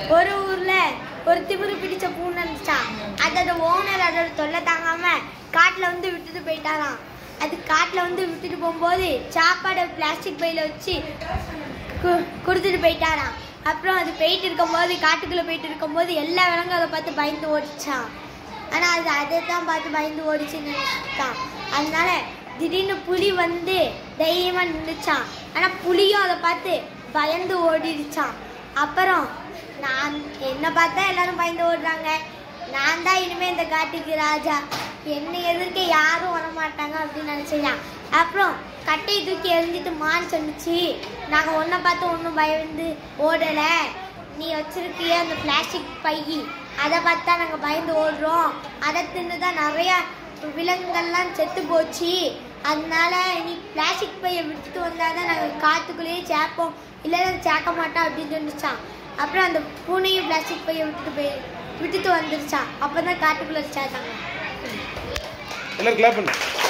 ஒரு ஊர்ல ஒரு திமிரு பிடிச்ச பூனை இருந்துச்சான் அதோட ஓனர் அதோட தொல்லை தாங்காம காட்டுல வந்து விட்டுட்டு போயிட்டாராம் அது காட்டுல வந்து விட்டுட்டு போகும்போது சாப்பாடை பிளாஸ்டிக் பையில வச்சு கு- கொடுத்துட்டு போயிட்டாராம் அப்புறம் அது போயிட்டு இருக்கும்போது காட்டுக்குள்ள போயிட்டு இருக்கும்போது எல்லா விலங்கும் அதை பார்த்து பயந்து ஓடிச்சான் ஆனா அது அதை தான் பார்த்து பயந்து ஓடிச்சுன்னு நினைச்சிட்டான் அதனால திடீர்னு புலி வந்து தைரியமா நின்றுச்சான் ஆனா புலியும் அதை பார்த்து பயந்து ஓடிடுச்சான் அப்புறம் நான் என்ன பார்த்தா எல்லாரும் பயந்து ஓடுறாங்க நான் தான் இனிமே இந்த காட்டுக்கு ராஜா என்னை எதிர்க்க யாரும் வர மாட்டாங்க அப்படின்னு நினைச்சான் அப்புறம் கட்டையை தூக்கி எறிஞ்சிட்டு மான் சொன்னுச்சு நாங்கள் ஒன்றை பார்த்து ஒன்றும் பயந்து ஓடலை நீ வச்சிருக்கிய அந்த பிளாஸ்டிக் பை அதை பார்த்து தான் நாங்கள் பயந்து ஓடுறோம் அதை தின்னு தான் நிறையா விலங்குகள்லாம் செத்து போச்சு அதனால நீ பிளாஸ்டிக் பையை விட்டுட்டு வந்தால் தான் நாங்கள் காற்றுக்குள்ளேயே சேர்ப்போம் இல்லைன்னா சேர்க்க மாட்டோம் அப்படின்னு சொன்னிச்சான் அப்புறம் அந்த பூனையும் பிளாஸ்டிக் பையை விட்டுட்டு போய் விட்டுட்டு வந்துருச்சான் அப்போ தான் காட்டுக்குள்ளே சேர்த்தாங்க எல்லாரும் கிளாப் பண்ணு